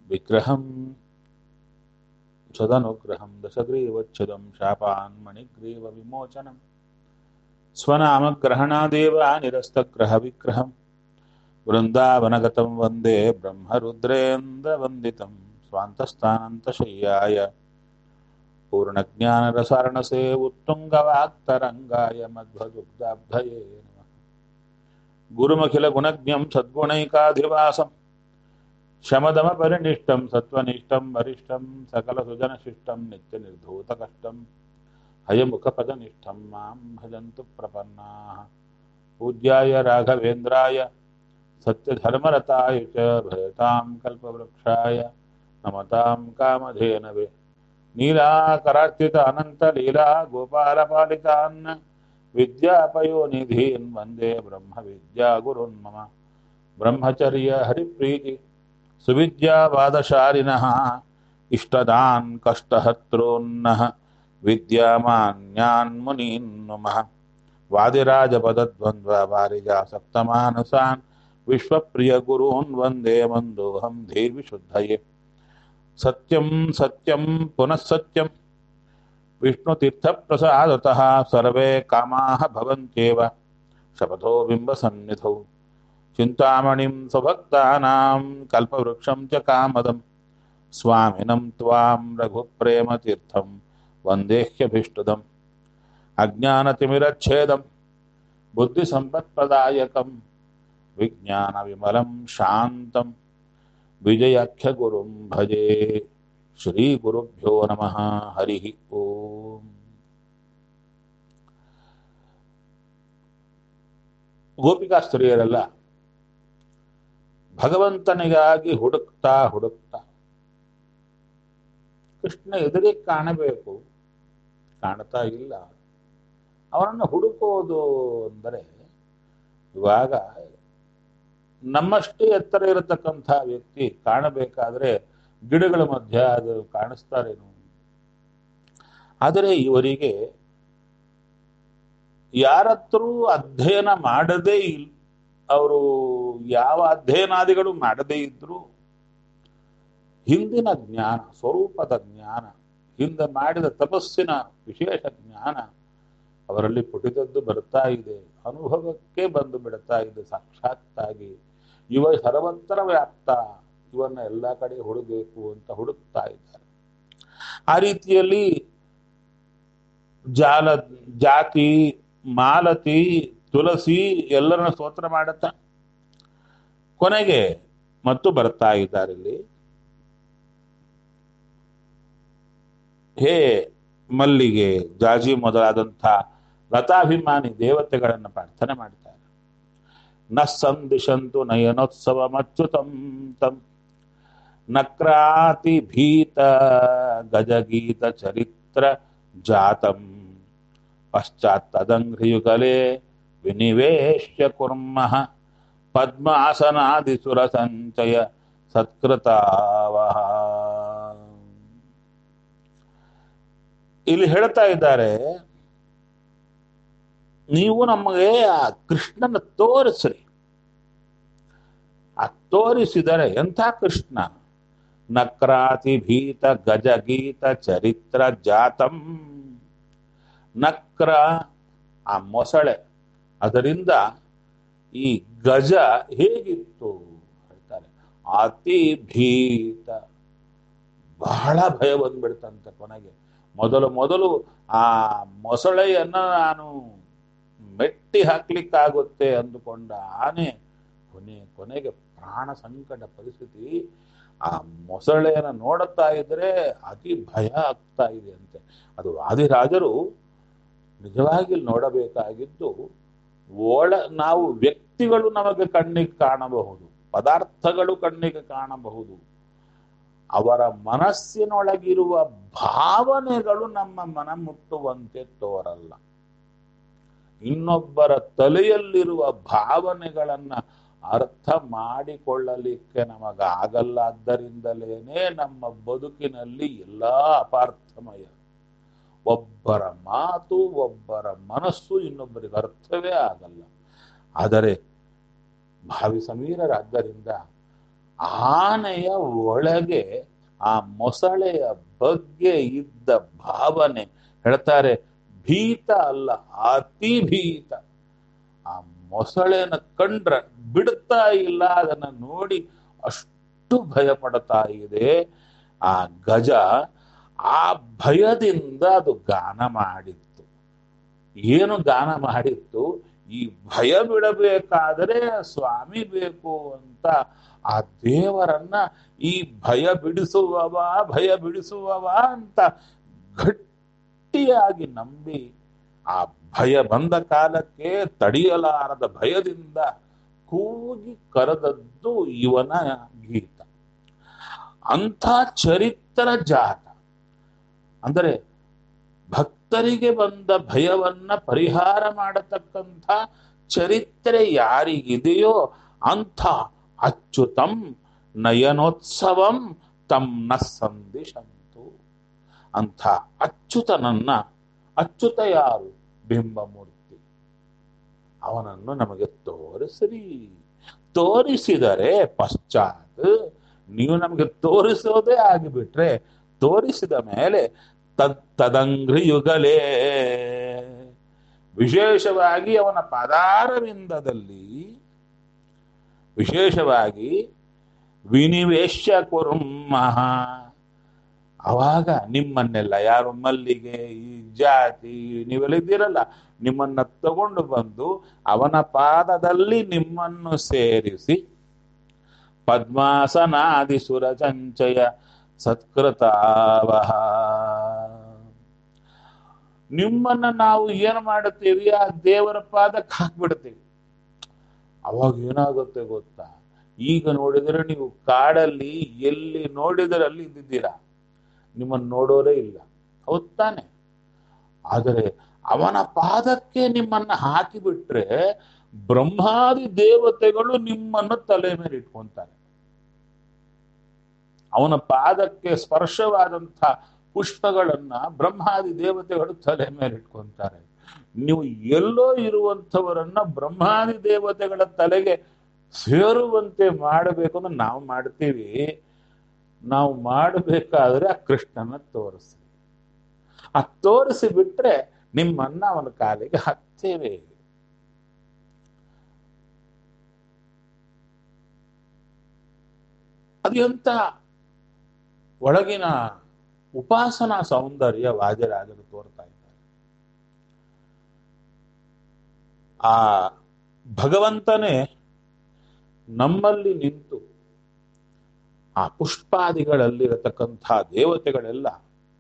विग्रहं सदनुग्रहं दशग्रीवच्छिदं शापान्मणिग्रीवविमोचनं स्वनामग्रहणादेव निरस्तग्रहविग्रहं वृन्दावनगतं वन्दे ब्रह्मरुद्रेन्द्रवन्दितं स्वान्तस्थानन्तशय्याय पूर्णज्ञानरसारणसे उत्तुङ्गवाक्तरङ्गाय मध्वदुग्धाब्धये नमः गुरुमखिलगुणज्ञं सद्गुणैकाधिवासं शमदमपरिनिष्टं सत्त्वनिष्ठं वरिष्ठं सकलसुजनशिष्टं नित्यनिर्धूतकष्टं हयमुखपदनिष्ठं मां भजन्तु प्रपन्नाः पूज्याय राघवेन्द्राय सत्यधर्मरताय च भयतां कल्पवृक्षाय नमतां कामधेनवे नीलाकरार्चित अनन्तलीला गोपालपालितान् विद्यापयोनिधीन् वन्दे ब्रह्मविद्यागुरुन् मम ब्रह्मचर्य हरिप्रीति सुविद्यावादशालिनः इष्टदान् कष्टहत्रोन्नः विद्यामान्यान् मुनीन् नुमः वादिराजपदद्वन्द्ववारिजासक्तमानसान् विश्वप्रियगुरून् वन्दे मन्दोऽहं धीर्विशुद्धये सत्यं सत्यं पुनः सत्यं विष्णुतीर्थप्रसादतः सर्वे कामाः भवन्त्येव शपथो बिम्बसन्निधौ चिन्तामणिं स्वभक्तानां कल्पवृक्षं च कामदं स्वामिनं त्वां रघुप्रेमतीर्थं वन्देह्यभीष्टदम् अज्ञानतिमिरच्छेदं बुद्धिसम्पत्प्रदायकं विज्ञानविमलं शान्तं विजयाख्यगुरुं भजे श्रीगुरुभ्यो नमः हरिः ओम् ಗೋಪಿಕಾ ಸ್ತ್ರೀಯರೆಲ್ಲ ಭಗವಂತನಿಗಾಗಿ ಹುಡುಕ್ತಾ ಹುಡುಕ್ತಾ ಕೃಷ್ಣ ಎದುರಿಗೆ ಕಾಣಬೇಕು ಕಾಣ್ತಾ ಇಲ್ಲ ಅವನನ್ನು ಹುಡುಕೋದು ಅಂದರೆ ಇವಾಗ ನಮ್ಮಷ್ಟೇ ಎತ್ತರ ಇರತಕ್ಕಂಥ ವ್ಯಕ್ತಿ ಕಾಣಬೇಕಾದ್ರೆ ಗಿಡಗಳ ಮಧ್ಯ ಅದು ಕಾಣಿಸ್ತಾರೇನು ಆದರೆ ಇವರಿಗೆ ಯಾರತ್ರೂ ಅಧ್ಯಯನ ಮಾಡದೇ ಇಲ್ ಅವರು ಯಾವ ಅಧ್ಯಯನಾದಿಗಳು ಮಾಡದೇ ಇದ್ರು ಹಿಂದಿನ ಜ್ಞಾನ ಸ್ವರೂಪದ ಜ್ಞಾನ ಹಿಂದೆ ಮಾಡಿದ ತಪಸ್ಸಿನ ವಿಶೇಷ ಜ್ಞಾನ ಅವರಲ್ಲಿ ಪುಟಿದದ್ದು ಬರ್ತಾ ಇದೆ ಅನುಭವಕ್ಕೆ ಬಂದು ಬಿಡ್ತಾ ಇದೆ ಸಾಕ್ಷಾತ್ತಾಗಿ ಇವ ಸರ್ವಂತರ ವ್ಯಾಪ್ತ ಇವನ್ನ ಎಲ್ಲ ಕಡೆ ಹುಡುಬೇಕು ಅಂತ ಹುಡುಕ್ತಾ ಇದ್ದಾರೆ ಆ ರೀತಿಯಲ್ಲಿ ಜಾಲ ಜಾತಿ ಮಾಲತಿ ತುಳಸಿ ಎಲ್ಲರನ್ನ ಸ್ತೋತ್ರ ಮಾಡುತ್ತ ಕೊನೆಗೆ ಮತ್ತು ಬರ್ತಾ ಇದ್ದಾರೆ ಇಲ್ಲಿ ಹೇ ಮಲ್ಲಿಗೆ ಜಾಜಿ ಮೊದಲಾದಂಥ ಲತಾಭಿಮಾನಿ ದೇವತೆಗಳನ್ನು ಪ್ರಾರ್ಥನೆ ಮಾಡ್ತಾರೆ ನ ಸಂದಿಶಂತು ನಯನೋತ್ಸವ ಮಚ್ಯುತಂ ತಂ ನಕ್ರಾತಿ ಭೀತ ಗಜಗೀತ ಚರಿತ್ರ ಜಾತಂ ಪಶ್ಚಾತ್ತದಂಘ್ರಿಯುಗಲೆ ವಿನಿವೇಶ್ಯ ಕುರ್ಮಃ ಪದ್ಮಾಸನಾದಿಸುರ ಸಂಚಯ ಸತ್ಕೃತಾವಹ ಇಲ್ಲಿ ಹೇಳ್ತಾ ಇದ್ದಾರೆ ನೀವು ನಮಗೆ ಆ ಕೃಷ್ಣನ ತೋರಿಸ್ರಿ ಆ ತೋರಿಸಿದರೆ ಎಂಥ ಕೃಷ್ಣ ನಕ್ರಾತಿ ಭೀತ ಗಜಗೀತ ಚರಿತ್ರ ಜಾತಂ ನಕ್ರ ಆ ಮೊಸಳೆ ಅದರಿಂದ ಈ ಗಜ ಹೇಗಿತ್ತು ಹೇಳ್ತಾರೆ ಅತಿ ಭೀತ ಬಹಳ ಭಯ ಬಂದ್ಬಿಡ್ತಂತೆ ಕೊನೆಗೆ ಮೊದಲು ಮೊದಲು ಆ ಮೊಸಳೆಯನ್ನ ನಾನು ಮೆಟ್ಟಿ ಹಾಕ್ಲಿಕ್ಕಾಗುತ್ತೆ ಅಂದುಕೊಂಡ ಆನೆ ಕೊನೆ ಕೊನೆಗೆ ಪ್ರಾಣ ಸಂಕಟ ಪರಿಸ್ಥಿತಿ ಆ ಮೊಸಳೆಯನ್ನ ನೋಡುತ್ತಾ ಇದ್ರೆ ಅತಿ ಭಯ ಆಗ್ತಾ ಇದೆ ಅಂತೆ ಅದು ಆದಿರಾಜರು ನಿಜವಾಗಿ ನೋಡಬೇಕಾಗಿದ್ದು ಒಳ ನಾವು ವ್ಯಕ್ತಿಗಳು ನಮಗೆ ಕಣ್ಣಿಗೆ ಕಾಣಬಹುದು ಪದಾರ್ಥಗಳು ಕಣ್ಣಿಗೆ ಕಾಣಬಹುದು ಅವರ ಮನಸ್ಸಿನೊಳಗಿರುವ ಭಾವನೆಗಳು ನಮ್ಮ ಮನ ಮುಟ್ಟುವಂತೆ ತೋರಲ್ಲ ಇನ್ನೊಬ್ಬರ ತಲೆಯಲ್ಲಿರುವ ಭಾವನೆಗಳನ್ನ ಅರ್ಥ ಮಾಡಿಕೊಳ್ಳಲಿಕ್ಕೆ ನಮಗಾಗಲ್ಲ ಆದ್ದರಿಂದಲೇನೆ ನಮ್ಮ ಬದುಕಿನಲ್ಲಿ ಎಲ್ಲಾ ಅಪಾರ್ಥಮಯ ಒಬ್ಬರ ಮಾತು ಒಬ್ಬರ ಮನಸ್ಸು ಇನ್ನೊಬ್ಬರಿಗೆ ಅರ್ಥವೇ ಆಗಲ್ಲ ಆದರೆ ಭಾವಿ ಸಮೀರರಾದ್ದರಿಂದ ಆನೆಯ ಒಳಗೆ ಆ ಮೊಸಳೆಯ ಬಗ್ಗೆ ಇದ್ದ ಭಾವನೆ ಹೇಳ್ತಾರೆ ಭೀತ ಅಲ್ಲ ಅತಿ ಭೀತ ಆ ಮೊಸಳೆನ ಕಂಡ್ರ ಬಿಡ್ತಾ ಇಲ್ಲ ಅದನ್ನ ನೋಡಿ ಅಷ್ಟು ಭಯ ಪಡ್ತಾ ಇದೆ ಆ ಗಜ ಆ ಭಯದಿಂದ ಅದು ಗಾನ ಮಾಡಿತ್ತು ಏನು ಗಾನ ಮಾಡಿತ್ತು ಈ ಭಯ ಬಿಡಬೇಕಾದರೆ ಸ್ವಾಮಿ ಬೇಕು ಅಂತ ಆ ದೇವರನ್ನ ಈ ಭಯ ಬಿಡಿಸುವವ ಭಯ ಬಿಡಿಸುವವ ಅಂತ ಗಟ್ಟಿಯಾಗಿ ನಂಬಿ ಆ ಭಯ ಬಂದ ಕಾಲಕ್ಕೆ ತಡೆಯಲಾರದ ಭಯದಿಂದ ಕೂಗಿ ಕರೆದದ್ದು ಇವನ ಗೀತ ಅಂಥ ಚರಿತ್ರ ಜಾತ ಅಂದರೆ ಭಕ್ತರಿಗೆ ಬಂದ ಭಯವನ್ನ ಪರಿಹಾರ ಮಾಡತಕ್ಕಂಥ ಚರಿತ್ರೆ ಯಾರಿಗಿದೆಯೋ ಅಂಥ ಅಚ್ಯುತಂ ನಯನೋತ್ಸವಂ ತಮ್ಮ ಸಂದಿಶಂತು ಅಂಥ ಅಚ್ಯುತನನ್ನ ಅಚ್ಯುತ ಯಾರು ಬಿಂಬಮೂರ್ತಿ ಅವನನ್ನು ನಮಗೆ ತೋರಿಸಿರಿ ತೋರಿಸಿದರೆ ಪಶ್ಚಾತ್ ನೀವು ನಮಗೆ ತೋರಿಸೋದೇ ಆಗಿಬಿಟ್ರೆ ತೋರಿಸಿದ ಮೇಲೆ ತದ್ ತದಂಗ್ರಿ ಯುಗಲೇ ವಿಶೇಷವಾಗಿ ಅವನ ಪದಾರವಿಂದದಲ್ಲಿ ವಿಶೇಷವಾಗಿ ವಿನಿವೇಶ ಕುರ್ಮಃ ಅವಾಗ ನಿಮ್ಮನ್ನೆಲ್ಲ ಯಾರು ಮಲ್ಲಿಗೆ ಈ ಜಾತಿ ನೀವೆಲ್ಲ ಇದ್ದೀರಲ್ಲ ನಿಮ್ಮನ್ನ ತಗೊಂಡು ಬಂದು ಅವನ ಪಾದದಲ್ಲಿ ನಿಮ್ಮನ್ನು ಸೇರಿಸಿ ಪದ್ಮಾಸನಾದಿ ಸುರಚಂಚಯ ಸತ್ಕೃತಾವಹ ನಿಮ್ಮನ್ನ ನಾವು ಏನು ಮಾಡುತ್ತೀವಿ ಆ ದೇವರ ಪಾದಕ್ಕೆ ಹಾಕ್ಬಿಡ್ತೀವಿ ಅವಾಗ ಏನಾಗುತ್ತೆ ಗೊತ್ತಾ ಈಗ ನೋಡಿದರೆ ನೀವು ಕಾಡಲ್ಲಿ ಎಲ್ಲಿ ನೋಡಿದರೆ ಅಲ್ಲಿ ಇದ್ದಿದ್ದೀರಾ ನಿಮ್ಮನ್ನು ನೋಡೋರೇ ಇಲ್ಲ ಹೌದ್ ತಾನೆ ಆದರೆ ಅವನ ಪಾದಕ್ಕೆ ನಿಮ್ಮನ್ನ ಹಾಕಿಬಿಟ್ರೆ ಬ್ರಹ್ಮಾದಿ ದೇವತೆಗಳು ನಿಮ್ಮನ್ನು ತಲೆ ಮೇಲೆ ಇಟ್ಕೊಂತಾರೆ ಅವನ ಪಾದಕ್ಕೆ ಸ್ಪರ್ಶವಾದಂಥ ಪುಷ್ಪಗಳನ್ನ ಬ್ರಹ್ಮಾದಿ ದೇವತೆಗಳು ತಲೆ ಮೇಲೆ ಇಟ್ಕೊಂತಾರೆ ನೀವು ಎಲ್ಲೋ ಇರುವಂಥವರನ್ನ ಬ್ರಹ್ಮಾದಿ ದೇವತೆಗಳ ತಲೆಗೆ ಸೇರುವಂತೆ ಮಾಡಬೇಕು ಅಂದ್ರೆ ನಾವು ಮಾಡ್ತೀವಿ ನಾವು ಮಾಡಬೇಕಾದ್ರೆ ಆ ಕೃಷ್ಣನ ತೋರಿಸಿ ಆ ತೋರಿಸಿ ಬಿಟ್ರೆ ನಿಮ್ಮನ್ನ ಅವನ ಕಾಲಿಗೆ ಹತ್ತೇವೆ ಅದು ಎಂತ ಒಳಗಿನ ಉಪಾಸನಾ ಸೌಂದರ್ಯ ವಾಜರಾಜರು ತೋರ್ತಾ ಇದ್ದಾರೆ ಆ ಭಗವಂತನೇ ನಮ್ಮಲ್ಲಿ ನಿಂತು ಆ ಪುಷ್ಪಾದಿಗಳಲ್ಲಿರತಕ್ಕಂಥ ದೇವತೆಗಳೆಲ್ಲ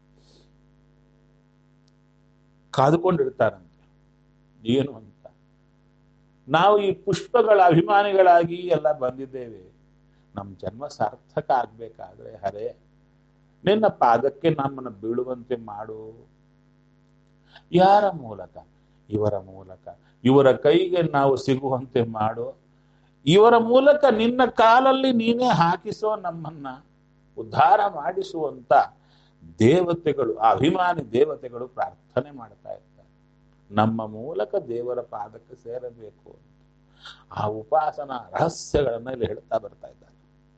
ಕಾದುಕೊಂಡಿರ್ತಾರಂತೆ ಏನು ಅಂತ ನಾವು ಈ ಪುಷ್ಪಗಳ ಅಭಿಮಾನಿಗಳಾಗಿ ಎಲ್ಲ ಬಂದಿದ್ದೇವೆ ನಮ್ಮ ಜನ್ಮ ಸಾರ್ಥಕ ಆಗ್ಬೇಕಾದ್ರೆ ಹರೇ ನಿನ್ನ ಪಾದಕ್ಕೆ ನಮ್ಮನ್ನು ಬೀಳುವಂತೆ ಮಾಡು ಯಾರ ಮೂಲಕ ಇವರ ಮೂಲಕ ಇವರ ಕೈಗೆ ನಾವು ಸಿಗುವಂತೆ ಮಾಡು ಇವರ ಮೂಲಕ ನಿನ್ನ ಕಾಲಲ್ಲಿ ನೀನೇ ಹಾಕಿಸೋ ನಮ್ಮನ್ನ ಉದ್ಧಾರ ಮಾಡಿಸುವಂತ ದೇವತೆಗಳು ಆ ಅಭಿಮಾನಿ ದೇವತೆಗಳು ಪ್ರಾರ್ಥನೆ ಮಾಡ್ತಾ ಇರ್ತಾರೆ ನಮ್ಮ ಮೂಲಕ ದೇವರ ಪಾದಕ್ಕೆ ಸೇರಬೇಕು ಅಂತ ಆ ಉಪಾಸನಾ ರಹಸ್ಯಗಳನ್ನ ಇಲ್ಲಿ ಹೇಳ್ತಾ ಬರ್ತಾ ಇದ್ದಾರೆ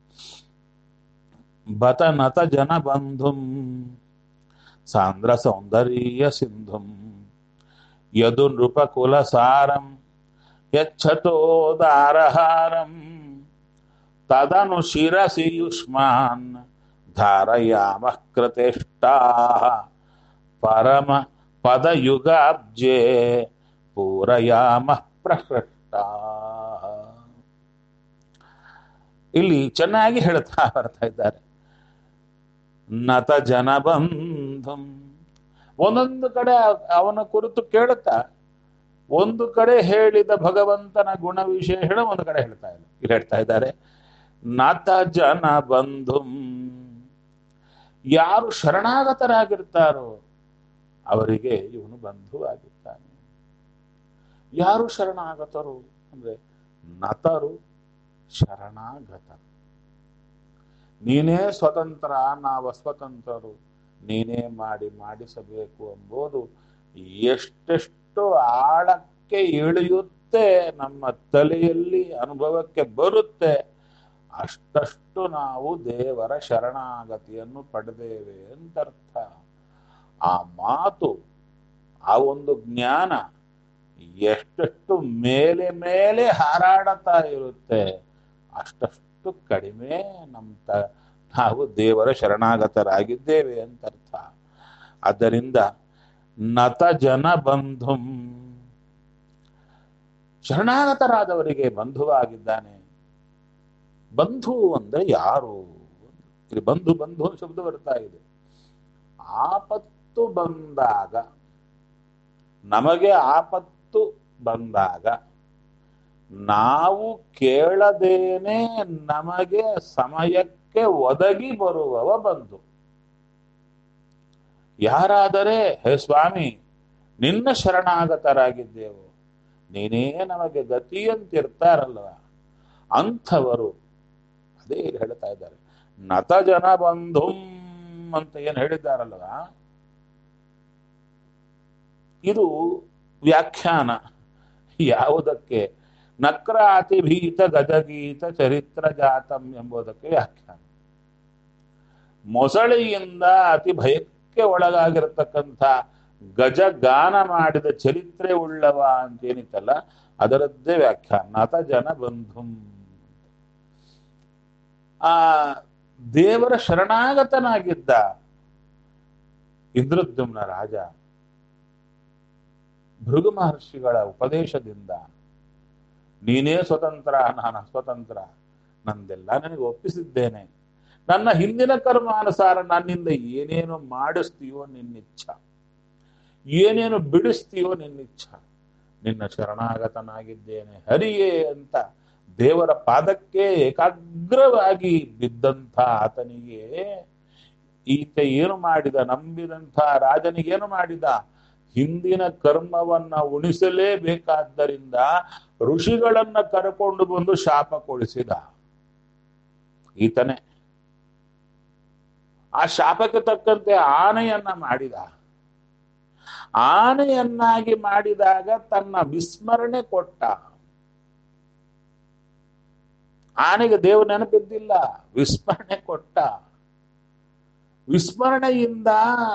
ಬತ ನತ ಜನ ಬಂಧುಂ ಸಾಂದ್ರ ಸೌಂದರ್ಯ ಸಿಂಧುಂ ಯದು ನೃಪಕುಲ ಸಾರಂ ಯಚ್ಛತೋದಾರಹಾರಂ ತದನು ಶಿರಸಿ ಯುಷ್ಮಾನ್ ಧಾರಯಾಮ ಕೃತೇಷ್ಟಾ ಪರಮ ಪದಯುಗಾಬ್ಜೆ ಪೂರಯಾಮ ಪ್ರಹೃಷ್ಟಾ ಇಲ್ಲಿ ಚೆನ್ನಾಗಿ ಹೇಳ್ತಾ ಬರ್ತಾ ಇದ್ದಾರೆ ನತ ಜನ ಬಂಧುಂ ಒಂದೊಂದು ಕಡೆ ಅವನ ಕುರಿತು ಕೇಳುತ್ತಾ ಒಂದು ಕಡೆ ಹೇಳಿದ ಭಗವಂತನ ಗುಣ ವಿಶೇಷಣ ಒಂದು ಕಡೆ ಹೇಳ್ತಾ ಇಲ್ಲ ಇಲ್ಲಿ ಹೇಳ್ತಾ ಇದ್ದಾರೆ ನತ ಜನ ಬಂಧುಂ ಯಾರು ಶರಣಾಗತರಾಗಿರ್ತಾರೋ ಅವರಿಗೆ ಇವನು ಬಂಧು ಆಗಿರ್ತಾನೆ ಯಾರು ಶರಣಾಗತರು ಅಂದ್ರೆ ನತರು ಶರಣಾಗತರು ನೀನೇ ಸ್ವತಂತ್ರ ನಾವು ಸ್ವತಂತ್ರರು ನೀನೇ ಮಾಡಿ ಮಾಡಿಸಬೇಕು ಎಂಬುದು ಎಷ್ಟೆಷ್ಟು ಆಳಕ್ಕೆ ಇಳಿಯುತ್ತೆ ನಮ್ಮ ತಲೆಯಲ್ಲಿ ಅನುಭವಕ್ಕೆ ಬರುತ್ತೆ ಅಷ್ಟಷ್ಟು ನಾವು ದೇವರ ಶರಣಾಗತಿಯನ್ನು ಪಡೆದೇವೆ ಅಂತ ಅರ್ಥ ಆ ಮಾತು ಆ ಒಂದು ಜ್ಞಾನ ಎಷ್ಟೆಷ್ಟು ಮೇಲೆ ಮೇಲೆ ಹಾರಾಡುತ್ತಾ ಇರುತ್ತೆ ಅಷ್ಟಷ್ಟು ಕಡಿಮೆ ನಮ್ಮ ತ ನಾವು ದೇವರ ಶರಣಾಗತರಾಗಿದ್ದೇವೆ ಅಂತ ಅರ್ಥ ಆದ್ದರಿಂದ ನತ ಜನ ಬಂಧುಂ ಶರಣಾಗತರಾದವರಿಗೆ ಬಂಧುವಾಗಿದ್ದಾನೆ ಬಂಧು ಅಂದ್ರೆ ಯಾರು ಇಲ್ಲಿ ಬಂಧು ಬಂಧು ಅನ್ನೋ ಶಬ್ದ ಬರ್ತಾ ಇದೆ ಆಪತ್ತು ಬಂದಾಗ ನಮಗೆ ಆಪತ್ತು ಬಂದಾಗ ನಾವು ಕೇಳದೇನೆ ನಮಗೆ ಸಮಯಕ್ಕೆ ಒದಗಿ ಬರುವವ ಬಂಧು ಯಾರಾದರೆ ಹೇ ಸ್ವಾಮಿ ನಿನ್ನ ಶರಣಾಗತರಾಗಿದ್ದೆವು ನೀನೇ ನಮಗೆ ಗತಿ ಅಂತಿರ್ತಾರಲ್ವ ಅಂಥವರು ಅದೇ ಇಲ್ಲಿ ಹೇಳ್ತಾ ಇದ್ದಾರೆ ನತ ಜನ ಬಂಧುಂ ಅಂತ ಏನ್ ಹೇಳಿದ್ದಾರಲ್ವ ಇದು ವ್ಯಾಖ್ಯಾನ ಯಾವುದಕ್ಕೆ ನಕ್ರಾತಿ ಭೀತ ಗಜಗೀತ ಚರಿತ್ರ ಜಾತಂ ಎಂಬುದಕ್ಕೆ ವ್ಯಾಖ್ಯಾನ ಮೊಸಳೆಯಿಂದ ಅತಿ ಭಯಕ್ಕೆ ಒಳಗಾಗಿರತಕ್ಕಂಥ ಗಜ ಗಾನ ಮಾಡಿದ ಚರಿತ್ರೆ ಉಳ್ಳವ ಅಂತೇನಿತ್ತಲ್ಲ ಅದರದ್ದೇ ವ್ಯಾಖ್ಯಾನ ನತ ಜನ ಬಂಧುಂ ಆ ದೇವರ ಶರಣಾಗತನಾಗಿದ್ದ ಇಂದ್ರದ್ಯುಮ್ನ ರಾಜ ಭೃಗು ಮಹರ್ಷಿಗಳ ಉಪದೇಶದಿಂದ ನೀನೇ ಸ್ವತಂತ್ರ ನಾನು ಸ್ವತಂತ್ರ ನಂದೆಲ್ಲ ನನಗೆ ಒಪ್ಪಿಸಿದ್ದೇನೆ ನನ್ನ ಹಿಂದಿನ ಕರ್ಮಾನುಸಾರ ನನ್ನಿಂದ ಏನೇನು ಮಾಡಿಸ್ತೀಯೋ ನಿನ್ನಿಚ್ಛ ಏನೇನು ಬಿಡಿಸ್ತೀಯೋ ನಿನ್ನಿಚ್ಛ ನಿನ್ನ ಶರಣಾಗತನಾಗಿದ್ದೇನೆ ಹರಿಯೇ ಅಂತ ದೇವರ ಪಾದಕ್ಕೆ ಏಕಾಗ್ರವಾಗಿ ಬಿದ್ದಂಥ ಆತನಿಗೆ ಈತ ಏನು ಮಾಡಿದ ನಂಬಿದಂಥ ರಾಜನಿಗೇನು ಮಾಡಿದ ಹಿಂದಿನ ಕರ್ಮವನ್ನ ಉಣಿಸಲೇಬೇಕಾದ್ದರಿಂದ ಋಷಿಗಳನ್ನ ಕರೆಕೊಂಡು ಬಂದು ಶಾಪ ಕೊಡಿಸಿದ ಈತನೇ ಆ ಶಾಪಕ್ಕೆ ತಕ್ಕಂತೆ ಆನೆಯನ್ನ ಮಾಡಿದ ಆನೆಯನ್ನಾಗಿ ಮಾಡಿದಾಗ ತನ್ನ ವಿಸ್ಮರಣೆ ಕೊಟ್ಟ ಆನೆಗೆ ದೇವ ನೆನಪಿದ್ದಿಲ್ಲ ವಿಸ್ಮರಣೆ ಕೊಟ್ಟ ವಿಸ್ಮರಣೆಯಿಂದ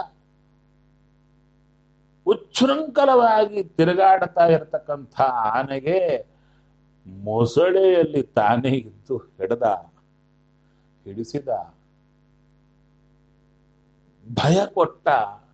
ಉಚ್ಛೃಂಖಲವಾಗಿ ತಿರುಗಾಡ್ತಾ ಇರತಕ್ಕಂಥ ಆನೆಗೆ ಮೊಸಳೆಯಲ್ಲಿ ತಾನೇ ಇದ್ದು ಹಿಡ್ದ ಹಿಡಿಸಿದ ಭಯ ಕೊಟ್ಟ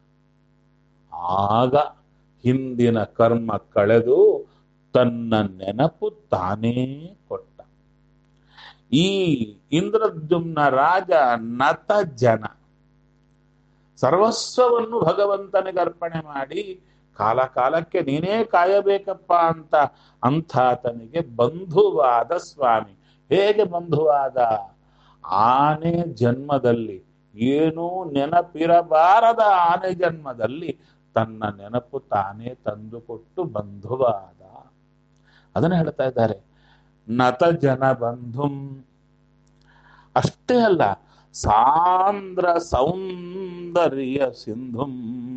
ಆಗ ಹಿಂದಿನ ಕರ್ಮ ಕಳೆದು ತನ್ನ ನೆನಪು ತಾನೇ ಕೊಟ್ಟ ಈ ಇಂದ್ರದ್ಯುಮ್ನ ರಾಜ ನತ ಜನ ಸರ್ವಸ್ವವನ್ನು ಭಗವಂತನಿಗೆ ಅರ್ಪಣೆ ಮಾಡಿ ಕಾಲ ಕಾಲಕ್ಕೆ ನೀನೇ ಕಾಯಬೇಕಪ್ಪ ಅಂತ ಅಂಥಾತನಿಗೆ ಬಂಧುವಾದ ಸ್ವಾಮಿ ಹೇಗೆ ಬಂಧುವಾದ ಆನೆ ಜನ್ಮದಲ್ಲಿ ಏನೂ ನೆನಪಿರಬಾರದ ಆನೆ ಜನ್ಮದಲ್ಲಿ ತನ್ನ ನೆನಪು ತಾನೇ ತಂದುಕೊಟ್ಟು ಬಂಧುವಾದ ಅದನ್ನ ಹೇಳ್ತಾ ಇದ್ದಾರೆ ನತ ಜನ ಬಂಧುಂ ಅಷ್ಟೇ ಅಲ್ಲ ಸಾಂದ್ರ ಸೌಂದರ್ಯ ಸಿಂಧುಂ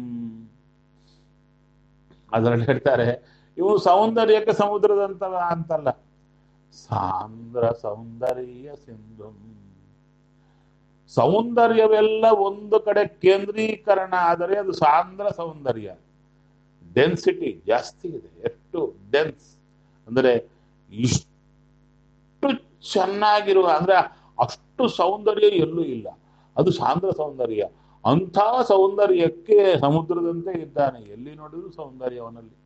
ಅದರಲ್ಲಿ ಹೇಳ್ತಾರೆ ಇವು ಸೌಂದರ್ಯಕ್ಕೆ ಸಮುದ್ರದಂತವ ಅಂತಲ್ಲ ಸಾಂದ್ರ ಸೌಂದರ್ಯ ಸಿಂಧುಂ ಸೌಂದರ್ಯವೆಲ್ಲ ಒಂದು ಕಡೆ ಕೇಂದ್ರೀಕರಣ ಆದರೆ ಅದು ಸಾಂದ್ರ ಸೌಂದರ್ಯ ಡೆನ್ಸಿಟಿ ಜಾಸ್ತಿ ಇದೆ ಎಷ್ಟು ಡೆನ್ಸ್ ಅಂದ್ರೆ ಇಷ್ಟು ಚೆನ್ನಾಗಿರುವ ಅಂದ್ರೆ ಅಷ್ಟು ಸೌಂದರ್ಯ ಎಲ್ಲೂ ಇಲ್ಲ ಅದು ಸಾಂದ್ರ ಸೌಂದರ್ಯ ಅಂಥ ಸೌಂದರ್ಯಕ್ಕೆ ಸಮುದ್ರದಂತೆ ಇದ್ದಾನೆ ಎಲ್ಲಿ ನೋಡಿದ್ರು ಸೌಂದರ್ಯ ಅವನಲ್ಲಿ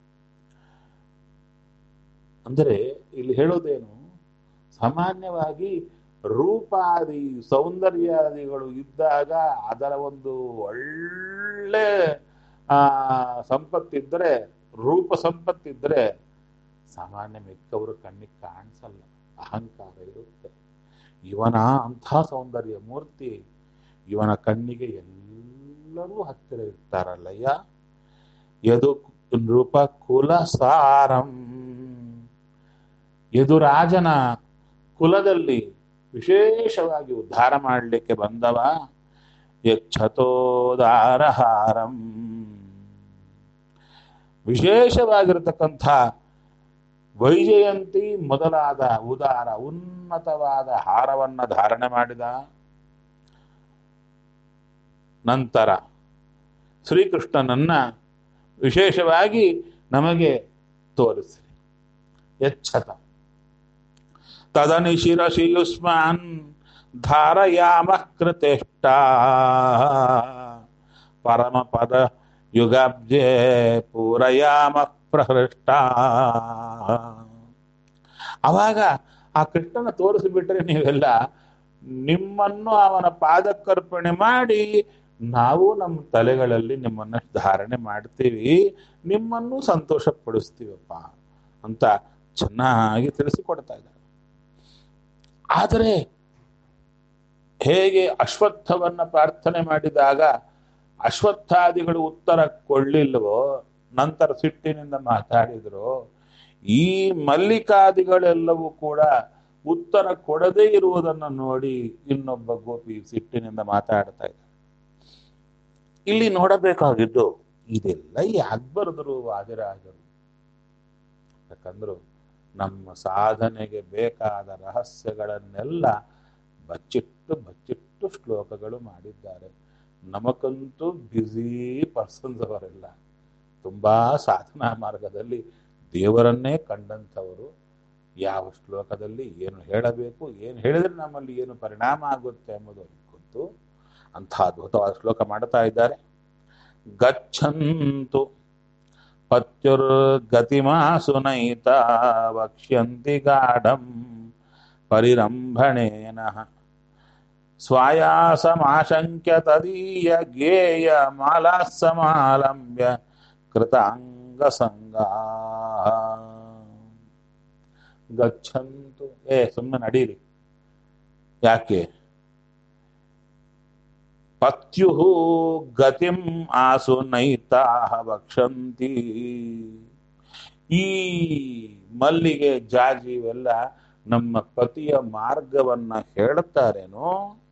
ಅಂದರೆ ಇಲ್ಲಿ ಹೇಳೋದೇನು ಸಾಮಾನ್ಯವಾಗಿ ರೂಪಾದಿ ಸೌಂದರ್ಯಾದಿಗಳು ಇದ್ದಾಗ ಅದರ ಒಂದು ಒಳ್ಳೆ ಆ ಸಂಪತ್ತಿದ್ರೆ ರೂಪ ಸಂಪತ್ತಿದ್ರೆ ಸಾಮಾನ್ಯ ಮಿಕ್ಕವರು ಕಣ್ಣಿಗೆ ಕಾಣಿಸಲ್ಲ ಅಹಂಕಾರ ಇರುತ್ತೆ ಇವನ ಅಂಥ ಸೌಂದರ್ಯ ಮೂರ್ತಿ ಇವನ ಕಣ್ಣಿಗೆ ಎಲ್ಲರೂ ಹತ್ತಿರ ಇರ್ತಾರಲ್ಲಯ್ಯ ಯದು ನೃಪ ಕುಲ ಸಾರಂ ಯದುರಾಜನ ಕುಲದಲ್ಲಿ ವಿಶೇಷವಾಗಿ ಉದ್ಧಾರ ಮಾಡಲಿಕ್ಕೆ ಬಂದವ ಯಚ್ಛತೋದಾರಹಾರಂ ವಿಶೇಷವಾಗಿರತಕ್ಕಂಥ ವೈಜಯಂತಿ ಮೊದಲಾದ ಉದಾರ ಉನ್ನತವಾದ ಹಾರವನ್ನ ಧಾರಣೆ ಮಾಡಿದ ನಂತರ ಶ್ರೀಕೃಷ್ಣನನ್ನ ವಿಶೇಷವಾಗಿ ನಮಗೆ ತೋರಿಸಿ ಎಚ್ಚತ ತದನಿ ಶಿರಸಿ ಯುಷ್ಮಾನ್ ಧಾರಯಾಮ ಕೃತೇಷ್ಟ ಪರಮಪದ ಯುಗಾಬ್ಜೆ ಪೂರಯಾಮ ಪ್ರಹೃಷ್ಟ ಅವಾಗ ಆ ಕೃಷ್ಣನ ತೋರಿಸಿಬಿಟ್ರೆ ನೀವೆಲ್ಲ ನಿಮ್ಮನ್ನು ಅವನ ಪಾದಕ್ಕರ್ಪಣೆ ಮಾಡಿ ನಾವು ನಮ್ಮ ತಲೆಗಳಲ್ಲಿ ನಿಮ್ಮನ್ನ ಧಾರಣೆ ಮಾಡ್ತೀವಿ ನಿಮ್ಮನ್ನು ಸಂತೋಷ ಪಡಿಸ್ತೀವಪ್ಪ ಅಂತ ಚೆನ್ನಾಗಿ ತಿಳಿಸಿಕೊಡ್ತಾ ಇದ್ದಾರೆ ಆದರೆ ಹೇಗೆ ಅಶ್ವತ್ಥವನ್ನ ಪ್ರಾರ್ಥನೆ ಮಾಡಿದಾಗ ಅಶ್ವತ್ಥಾದಿಗಳು ಉತ್ತರ ಕೊಳ್ಳಿಲ್ವೋ ನಂತರ ಸಿಟ್ಟಿನಿಂದ ಮಾತಾಡಿದ್ರು ಈ ಮಲ್ಲಿಕಾದಿಗಳೆಲ್ಲವೂ ಕೂಡ ಉತ್ತರ ಕೊಡದೇ ಇರುವುದನ್ನು ನೋಡಿ ಇನ್ನೊಬ್ಬ ಗೋಪಿ ಸಿಟ್ಟಿನಿಂದ ಮಾತಾಡ್ತಾ ಇದ್ದಾರೆ ಇಲ್ಲಿ ನೋಡಬೇಕಾಗಿದ್ದು ಇದೆಲ್ಲ ಯಾಕೆ ಬರೆದ್ರು ವಾದಿರಾಜರು ಯಾಕಂದ್ರು ನಮ್ಮ ಸಾಧನೆಗೆ ಬೇಕಾದ ರಹಸ್ಯಗಳನ್ನೆಲ್ಲ ಬಚ್ಚಿಟ್ಟು ಬಚ್ಚಿಟ್ಟು ಶ್ಲೋಕಗಳು ಮಾಡಿದ್ದಾರೆ ನಮಗಂತೂ ಬ್ಯುಸಿ ಪರ್ಸನ್ಸ್ ಅವರೆಲ್ಲ ತುಂಬಾ ಸಾಧನಾ ಮಾರ್ಗದಲ್ಲಿ ದೇವರನ್ನೇ ಕಂಡಂಥವರು ಯಾವ ಶ್ಲೋಕದಲ್ಲಿ ಏನು ಹೇಳಬೇಕು ಏನು ಹೇಳಿದ್ರೆ ನಮ್ಮಲ್ಲಿ ಏನು ಪರಿಣಾಮ ಆಗುತ್ತೆ ಎಂಬುದು ಅವ್ರಿಗೆ ಗೊತ್ತು ಅಂಥ ಅದ್ಭುತವಾದ ಶ್ಲೋಕ ಮಾಡ್ತಾ ಇದ್ದಾರೆ ಗಚ್ಚಂತು ಪತ್ಯುರ್ಗತಿಮಾಸು ನೈತ ವಕ್ಷ್ಯಂತಿ ಗಾಢಂ ಪರಿರಂಭಣೇನ ಸ್ವಾಯಾಸಮಾಶಂಕ್ಯ ತದೀಯ ಗೇಯ ಮಾಲಾ ಸಮಾಲಂಬ್ಯ ಕೃತಾಂಗ ಸಂಗಾ ಗಚ್ಚಂತು ಏ ಸುಮ್ಮನೆ ನಡೀರಿ ಯಾಕೆ ಪತ್ಯು ಗತಿಂ ಆಸು ನೈತಾ ವಕ್ಷಂತಿ ಈ ಮಲ್ಲಿಗೆ ಜಾಜಿ ಇವೆಲ್ಲ ನಮ್ಮ ಪತಿಯ ಮಾರ್ಗವನ್ನ ಹೇಳುತ್ತಾರೇನೋ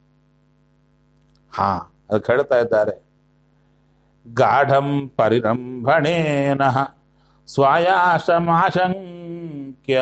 ಹಾ ಅದು ಹೇಳ್ತಾ ಇದ್ದಾರೆ ಗಾಢಂ ಪರಿರಂಭಣೇನ ಸ್ವಾಯಾಸಮಾಶಂಕ್ಯ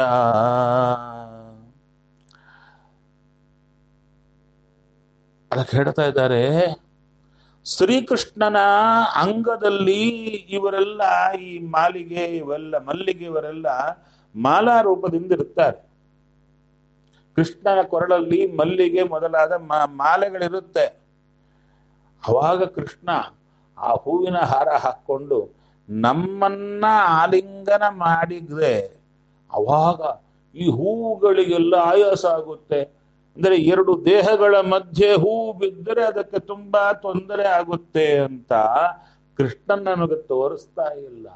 ಅದಕ್ಕೆ ಹೇಳ್ತಾ ಇದ್ದಾರೆ ಶ್ರೀಕೃಷ್ಣನ ಅಂಗದಲ್ಲಿ ಇವರೆಲ್ಲ ಈ ಮಾಲಿಗೆ ಇವೆಲ್ಲ ಮಲ್ಲಿಗೆ ಇವರೆಲ್ಲ ಮಾಲಾ ರೂಪದಿಂದ ಇರುತ್ತಾರೆ ಕೃಷ್ಣನ ಕೊರಳಲ್ಲಿ ಮಲ್ಲಿಗೆ ಮೊದಲಾದ ಮಾಲೆಗಳಿರುತ್ತೆ ಅವಾಗ ಕೃಷ್ಣ ಆ ಹೂವಿನ ಹಾರ ಹಾಕೊಂಡು ನಮ್ಮನ್ನ ಆಲಿಂಗನ ಮಾಡಿದ್ರೆ ಅವಾಗ ಈ ಹೂವುಗಳಿಗೆಲ್ಲ ಆಯಾಸ ಆಗುತ್ತೆ ಅಂದ್ರೆ ಎರಡು ದೇಹಗಳ ಮಧ್ಯೆ ಹೂ ಬಿದ್ದರೆ ಅದಕ್ಕೆ ತುಂಬಾ ತೊಂದರೆ ಆಗುತ್ತೆ ಅಂತ ಕೃಷ್ಣನ್ ನನಗೆ ತೋರಿಸ್ತಾ ಇಲ್ಲ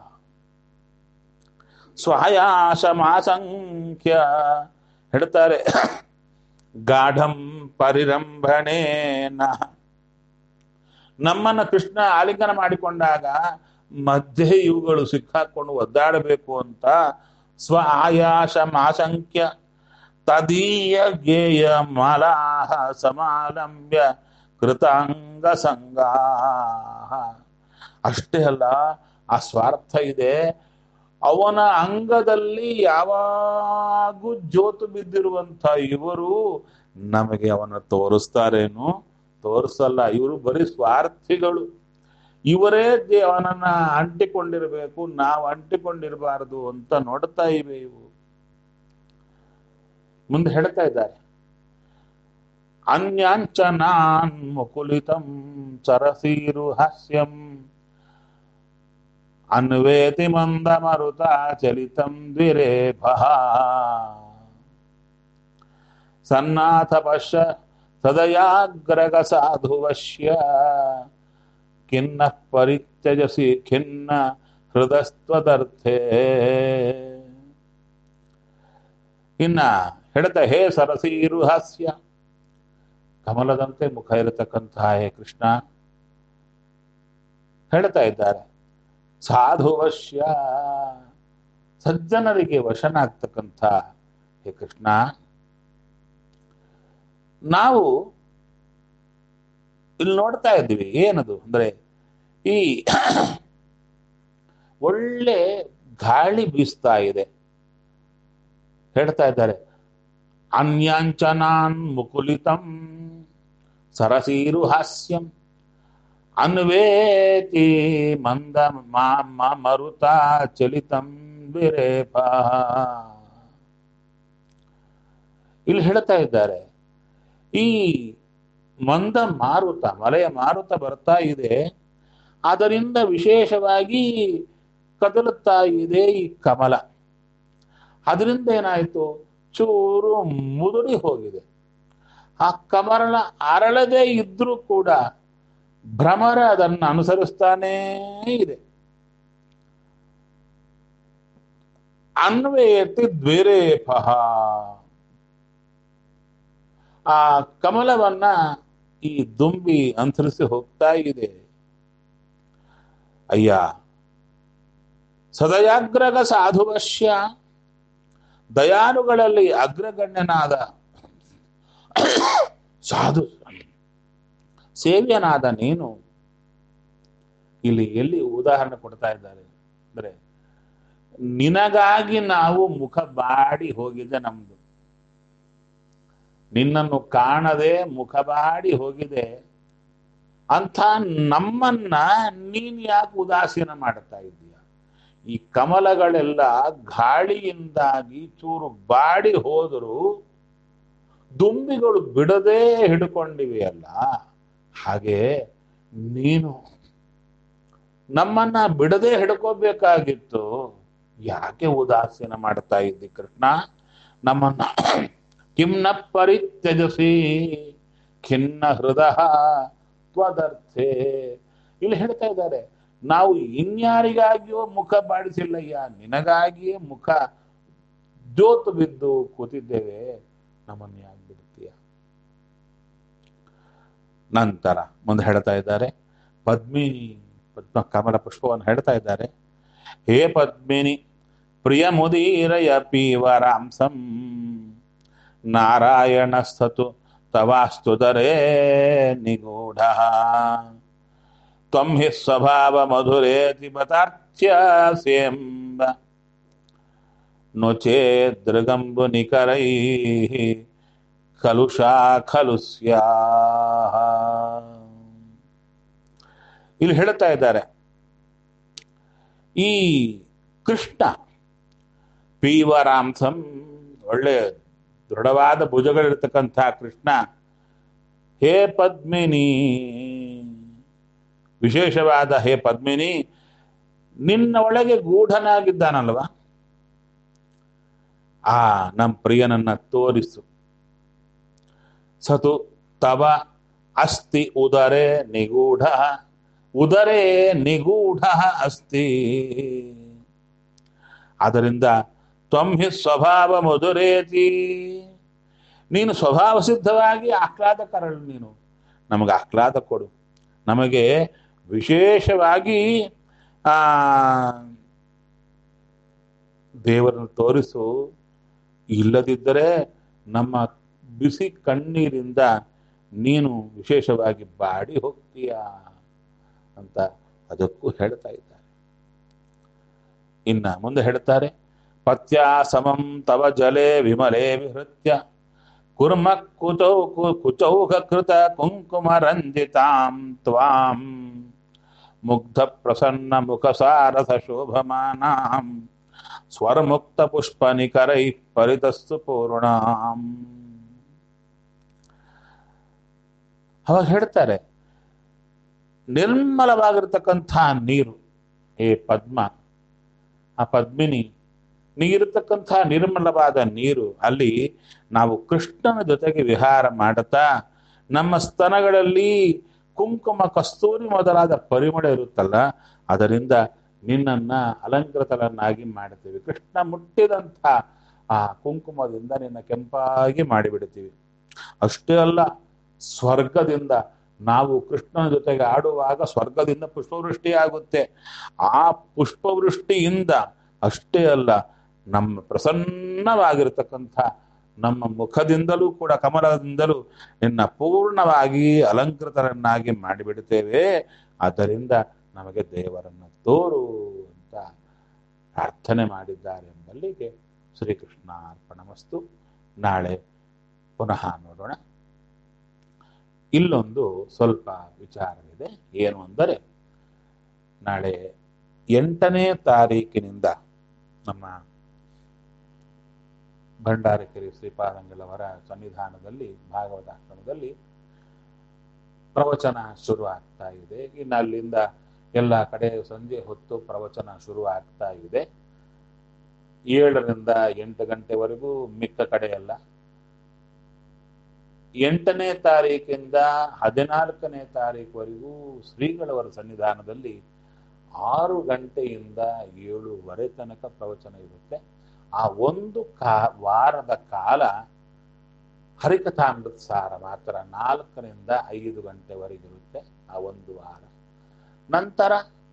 ಸ್ವಾಯಾಸ ಮಾಸಂಖ್ಯ ಹೇಳ್ತಾರೆ ಗಾಢಂ ಪರಿರಂಭಣೇನ ನಮ್ಮನ್ನ ಕೃಷ್ಣ ಆಲಿಂಗನ ಮಾಡಿಕೊಂಡಾಗ ಮಧ್ಯೆ ಇವುಗಳು ಸಿಕ್ಕಾಕೊಂಡು ಒದ್ದಾಡಬೇಕು ಅಂತ ಸ್ವ ಆಯಾಸ ಮಾಸಂಖ್ಯ ತದೀಯ ಗೇಯ ಮಾಲಾಹ ಸಮಾಲಂಬ್ಯ ಕೃತಾಂಗ ಸಂಗಾ ಅಷ್ಟೇ ಅಲ್ಲ ಆ ಸ್ವಾರ್ಥ ಇದೆ ಅವನ ಅಂಗದಲ್ಲಿ ಯಾವಾಗೂ ಜೋತು ಬಿದ್ದಿರುವಂತ ಇವರು ನಮಗೆ ಅವನ ತೋರಿಸ್ತಾರೇನು ತೋರಿಸಲ್ಲ ಇವರು ಬರೀ ಸ್ವಾರ್ಥಿಗಳು ಇವರೇ ದೇ ಅವನನ್ನ ಅಂಟಿಕೊಂಡಿರ್ಬೇಕು ನಾವು ಅಂಟಿಕೊಂಡಿರಬಾರದು ಅಂತ ನೋಡ್ತಾ ಇವೆ ಇವು ಮುಂದೆ ಹೇಳ್ತಾ ಇದ್ದಾರೆ ಅನ್ಯಾಂಚನಾನ್ ಮುಕುಲಿತಂ ಚರಸೀರು ಹಾಸ್ಯಂ ಅನ್ವೇತಿ ಮಂದ ಮರುತ ಚಲಿತಂ ದ್ವಿರೇಭ ಸನ್ನಾಥ ಪಶ್ಯ ಸದಯಾಗ್ರಗ ಸಾಧುವಶ್ಯ ಖಿನ್ನ ಪರಿತ್ಯಜಸಿ ಖಿನ್ನ ಹೃದಸ್ತ್ವದರ್ಥೇ ಇನ್ನ ಹೇಳ್ತಾ ಹೇ ಸರಸೀರು ಹಾಸ್ಯ ಕಮಲದಂತೆ ಮುಖ ಇರತಕ್ಕಂತಹ ಹೇ ಕೃಷ್ಣ ಹೇಳ್ತಾ ಇದ್ದಾರೆ ಸಾಧುವಶ್ಯ ಸಜ್ಜನರಿಗೆ ವಶನಾಗ್ತಕ್ಕಂಥ ಹೇ ಕೃಷ್ಣ ನಾವು ಇಲ್ಲಿ ನೋಡ್ತಾ ಇದ್ದೀವಿ ಏನದು ಅಂದ್ರೆ ಈ ಒಳ್ಳೆ ಗಾಳಿ ಬೀಸ್ತಾ ಇದೆ ಹೇಳ್ತಾ ಇದ್ದಾರೆ ಅನ್ಯಾಂಚನಾನ್ ಮುಕುಲಿತಂ ಸರಸೀರು ಹಾಸ್ಯಂ ಅನ್ವೇತಿ ಮಂದ ಮಾ ಮರುತ ಚಲಿತಂ ವಿರೇಪ ಇಲ್ಲಿ ಹೇಳ್ತಾ ಇದ್ದಾರೆ ಈ ಮಂದ ಮಾರುತ ಮಲೆಯ ಮಾರುತ ಬರ್ತಾ ಇದೆ ಅದರಿಂದ ವಿಶೇಷವಾಗಿ ಕದಲುತ್ತಾ ಇದೆ ಈ ಕಮಲ ಅದರಿಂದ ಏನಾಯ್ತು ಚೂರು ಮುದುಡಿ ಹೋಗಿದೆ ಆ ಕಮಲ ಅರಳದೇ ಇದ್ರೂ ಕೂಡ ಭ್ರಮರ ಅದನ್ನು ಅನುಸರಿಸ್ತಾನೇ ಇದೆ ಅನ್ವೇತಿ ದ್ವಿರೇಪ ಆ ಕಮಲವನ್ನ ಈ ದುಂಬಿ ಅಂತರಿಸಿ ಹೋಗ್ತಾ ಇದೆ ಅಯ್ಯ ಸದಯಾಗ್ರಗ ಸಾಧುವಶ್ಯ ದಯಾಳುಗಳಲ್ಲಿ ಅಗ್ರಗಣ್ಯನಾದ ಸಾಧು ಸೇವ್ಯನಾದ ನೀನು ಇಲ್ಲಿ ಎಲ್ಲಿ ಉದಾಹರಣೆ ಕೊಡ್ತಾ ಇದ್ದಾರೆ ಅಂದ್ರೆ ನಿನಗಾಗಿ ನಾವು ಮುಖ ಬಾಡಿ ಹೋಗಿದೆ ನಮ್ದು ನಿನ್ನನ್ನು ಕಾಣದೆ ಮುಖ ಬಾಡಿ ಹೋಗಿದೆ ಅಂಥ ನಮ್ಮನ್ನ ನೀನ್ ಯಾಕೆ ಉದಾಸೀನ ಮಾಡ್ತಾ ಇದೀಯ ಈ ಕಮಲಗಳೆಲ್ಲ ಗಾಳಿಯಿಂದಾಗಿ ಚೂರು ಬಾಡಿ ಹೋದರೂ ದುಂಬಿಗಳು ಬಿಡದೇ ಹಿಡ್ಕೊಂಡಿವೆಯಲ್ಲ ಹಾಗೆ ನೀನು ನಮ್ಮನ್ನ ಬಿಡದೆ ಹಿಡ್ಕೋಬೇಕಾಗಿತ್ತು ಯಾಕೆ ಉದಾಸೀನ ಮಾಡ್ತಾ ಇದ್ದಿ ಕೃಷ್ಣ ನಮ್ಮನ್ನ ಕಿಮ್ನ ಪರಿತ್ಯಜಸಿ ಖಿನ್ನ ಹೃದಯ ತ್ವದರ್ಥೆ ಇಲ್ಲಿ ಹೇಳ್ತಾ ಇದ್ದಾರೆ ನಾವು ಇನ್ಯಾರಿಗಾಗಿಯೋ ಮುಖ ಬಾಡಿಸಿಲ್ಲಯ್ಯ ನಿನಗಾಗಿಯೇ ಮುಖ ಜೋತು ಬಿದ್ದು ಕೂತಿದ್ದೇವೆ ನಮ್ಮನ್ನು ಯಾಕೆ ಬಿಡ್ತೀಯ ನಂತರ ಮುಂದೆ ಹೇಳ್ತಾ ಇದ್ದಾರೆ ಪದ್ಮಿನಿ ಪದ್ಮ ಕಮಲ ಪುಷ್ಪವನ್ನು ಹೇಳ್ತಾ ಇದ್ದಾರೆ ಹೇ ಪದ್ಮಿನಿ ಪ್ರಿಯ ಮುದೀರಯ ಪೀವರಾಂಸಂ ನಾರಾಯಣ ಸ್ತತು ತವಾಸ್ತುದರೇ ನಿಗೂಢ ತ್ವಂ ಹಿ ಸ್ವಭಾವ ಮಧುರೇತಿ ಪತಾರ್ಥ್ಯ ಸೇಂಬ ನೊಚೇದೃಗಂಬು ನಿಕರೈ ಕಲುಷಾ ಖಲು ಸ್ಯಾಹ ಇಲ್ಲಿ ಹೇಳ್ತಾ ಇದ್ದಾರೆ ಈ ಕೃಷ್ಣ ಪೀವರಾಂಸಂ ಒಳ್ಳೆ ದೃಢವಾದ ಭುಜಗಳಿರ್ತಕ್ಕಂಥ ಕೃಷ್ಣ ಹೇ ಪದ್ಮಿನಿ ವಿಶೇಷವಾದ ಹೇ ಪದ್ಮಿನಿ ನಿನ್ನ ಒಳಗೆ ಗೂಢನಾಗಿದ್ದಾನಲ್ವಾ ಆ ನಮ್ಮ ಪ್ರಿಯನನ್ನ ತೋರಿಸು ಸತು ತವ ಅಸ್ತಿ ಉದರೇ ನಿಗೂಢ ಉದರೇ ನಿಗೂಢ ಅಸ್ತಿ ಆದ್ದರಿಂದ ತ್ವಂ ಹಿ ಸ್ವಭಾವ ಮಧುರೇತಿ ನೀನು ಸ್ವಭಾವ ಸಿದ್ಧವಾಗಿ ಆಹ್ಲಾದಕರಳು ನೀನು ನಮಗೆ ಆಹ್ಲಾದ ಕೊಡು ನಮಗೆ ವಿಶೇಷವಾಗಿ ಆ ದೇವರನ್ನು ತೋರಿಸು ಇಲ್ಲದಿದ್ದರೆ ನಮ್ಮ ಬಿಸಿ ಕಣ್ಣೀರಿಂದ ನೀನು ವಿಶೇಷವಾಗಿ ಬಾಡಿ ಹೋಗ್ತೀಯ ಅಂತ ಅದಕ್ಕೂ ಹೇಳ್ತಾ ಇದ್ದಾರೆ ಇನ್ನ ಮುಂದೆ ಹೇಳ್ತಾರೆ ಪತ್ಯ ಸಮಂ ತವ ಜಲೆ ವಿಮಲೆ ವಿಹೃತ್ಯ ಕುರ್ಮ ಕುಚೌ ಕುಚೌಘ ಕೃತ ಕುಂಕುಮ ರಂಜಿತಾಂ ತ್ವಾಂ ಮುಗ್ಧ ಪ್ರಸನ್ನ ಮುಖ ಸಾರಸ ಶೋಭಮಾನಾಂ ಸ್ವರಮುಕ್ತ ಪುಷ್ಪ ನಿಕರೈ ಪರಿತಸ್ತು ಪೂರ್ಣಾಂ ಅವಾಗ ಹೇಳ್ತಾರೆ ನಿರ್ಮಲವಾಗಿರ್ತಕ್ಕಂಥ ನೀರು ಏ ಪದ್ಮ ಆ ಪದ್ಮಿನಿ ನೀಗಿರತಕ್ಕಂಥ ನಿರ್ಮಲವಾದ ನೀರು ಅಲ್ಲಿ ನಾವು ಕೃಷ್ಣನ ಜೊತೆಗೆ ವಿಹಾರ ಮಾಡುತ್ತಾ ನಮ್ಮ ಸ್ತನಗಳಲ್ಲಿ ಕುಂಕುಮ ಕಸ್ತೂರಿ ಮೊದಲಾದ ಪರಿಮಳ ಇರುತ್ತಲ್ಲ ಅದರಿಂದ ನಿನ್ನನ್ನ ಅಲಂಕೃತರನ್ನಾಗಿ ಮಾಡ್ತೀವಿ ಕೃಷ್ಣ ಮುಟ್ಟಿದಂಥ ಆ ಕುಂಕುಮದಿಂದ ನಿನ್ನ ಕೆಂಪಾಗಿ ಮಾಡಿಬಿಡ್ತೀವಿ ಅಷ್ಟೇ ಅಲ್ಲ ಸ್ವರ್ಗದಿಂದ ನಾವು ಕೃಷ್ಣನ ಜೊತೆಗೆ ಆಡುವಾಗ ಸ್ವರ್ಗದಿಂದ ಪುಷ್ಪವೃಷ್ಟಿ ಆಗುತ್ತೆ ಆ ಪುಷ್ಪವೃಷ್ಟಿಯಿಂದ ಅಷ್ಟೇ ಅಲ್ಲ ನಮ್ಮ ಪ್ರಸನ್ನವಾಗಿರತಕ್ಕಂಥ ನಮ್ಮ ಮುಖದಿಂದಲೂ ಕೂಡ ಕಮಲದಿಂದಲೂ ನಿನ್ನ ಪೂರ್ಣವಾಗಿ ಅಲಂಕೃತರನ್ನಾಗಿ ಮಾಡಿಬಿಡುತ್ತೇವೆ ಆದ್ದರಿಂದ ನಮಗೆ ದೇವರನ್ನ ತೋರು ಅಂತ ಪ್ರಾರ್ಥನೆ ಮಾಡಿದ್ದಾರೆ ಎಂಬಲ್ಲಿಗೆ ಶ್ರೀಕೃಷ್ಣ ಅರ್ಪಣಮಸ್ತು ನಾಳೆ ಪುನಃ ನೋಡೋಣ ಇಲ್ಲೊಂದು ಸ್ವಲ್ಪ ವಿಚಾರವಿದೆ ಏನು ಅಂದರೆ ನಾಳೆ ಎಂಟನೇ ತಾರೀಕಿನಿಂದ ನಮ್ಮ ಭಂಡಾರಕೆರೆ ಶ್ರೀಪಾದಂಗಳವರ ಸನ್ನಿಧಾನದಲ್ಲಿ ಭಾಗವತಾಶ್ರಮದಲ್ಲಿ ಪ್ರವಚನ ಶುರು ಆಗ್ತಾ ಇದೆ ಇನ್ನು ಅಲ್ಲಿಂದ ಎಲ್ಲ ಕಡೆ ಸಂಜೆ ಹೊತ್ತು ಪ್ರವಚನ ಶುರು ಆಗ್ತಾ ಇದೆ ಏಳರಿಂದ ಎಂಟು ಗಂಟೆವರೆಗೂ ಮಿಕ್ಕ ಕಡೆ ಎಲ್ಲ ಎಂಟನೇ ತಾರೀಕಿಂದ ಹದಿನಾಲ್ಕನೇ ತಾರೀಕುವರೆಗೂ ಶ್ರೀಗಳವರ ಸನ್ನಿಧಾನದಲ್ಲಿ ಆರು ಗಂಟೆಯಿಂದ ಏಳುವರೆ ತನಕ ಪ್ರವಚನ ಇರುತ್ತೆ ಆ ಒಂದು ಕಾ ವಾರದ ಕಾಲ ಹರಿಕಥಾಮೃತ ಸಾರ ಮಾತ್ರ ನಾಲ್ಕರಿಂದ ಐದು ಗಂಟೆವರೆಗಿರುತ್ತೆ ಆ ಒಂದು ವಾರ ನಂತರ